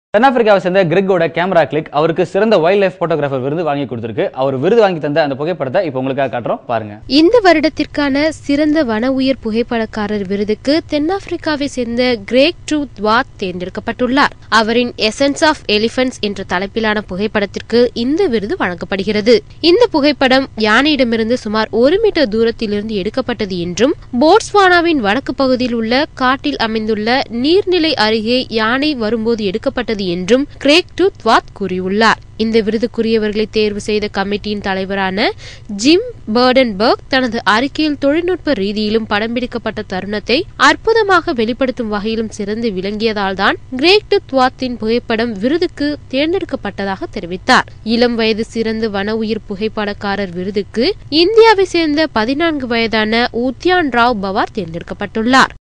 தென்னாப்பிரிக்காவை சேர்ந்த கிரெக்கோட camera click அவருக்கு சிறந்த வைல்ட் லைஃப் போட்டோகிராஃபர் விருது வாங்கி கொடுத்திருக்கு அவர் விருது வாங்கி தந்த அந்த புகைப்படத்தை இப்போ உங்களுக்காக காட்டுறோம் பாருங்க இந்த வருடத்திற்கான சிறந்த வன உயிர் புகைப்படக்காரர் விருதுக்கு தென்னாப்பிரிக்காவை சேர்ந்த கிரேக் ட்ரூத் வாத் தேர்ந்தெடுக்கப்பட்டுள்ளார் அவரின் எசன்ஸ் ஆஃப் எலிபென்ட்ஸ் என்ற தலைப்பிலான புகைப்படத்திற்கு இந்த விருது வழங்கப்படுகிறது இந்த புகைப்படம் யானையிடமிருந்து சுமார் ஒரு மீட்டர் தூரத்திலிருந்து எடுக்கப்பட்டது என்றும் போட்ஸ்வானாவின் வடக்கு பகுதியில் உள்ள காட்டில் அமைந்துள்ள நீர்நிலை அருகே யானை வரும்போது எடுக்கப்பட்டது என்றும் கிரேக் ட்ரூத் வாத் கூறியுள்ளார் இந்த விருதுக்குரியவர்களை தேர்வு செய்த கமிட்டியின் தலைவரான ஜிம் பர்டன்பர்க் தனது அறிக்கையில் தொழில்நுட்ப ரீதியிலும் படம் பிடிக்கப்பட்ட தருணத்தை அற்புதமாக வெளிப்படுத்தும் வகையிலும் சிறந்து விளங்கியதால் தான் கிரேக் துவாத்தின் புகைப்படம் விருதுக்கு தேர்ந்தெடுக்கப்பட்டதாக தெரிவித்தார் இளம் வயது சிறந்த வன உயிர் புகைப்படக்காரர் விருதுக்கு இந்தியாவை சேர்ந்த பதினான்கு வயதான உத்யான் ராவ் பவார் தேர்ந்தெடுக்கப்பட்டுள்ளார்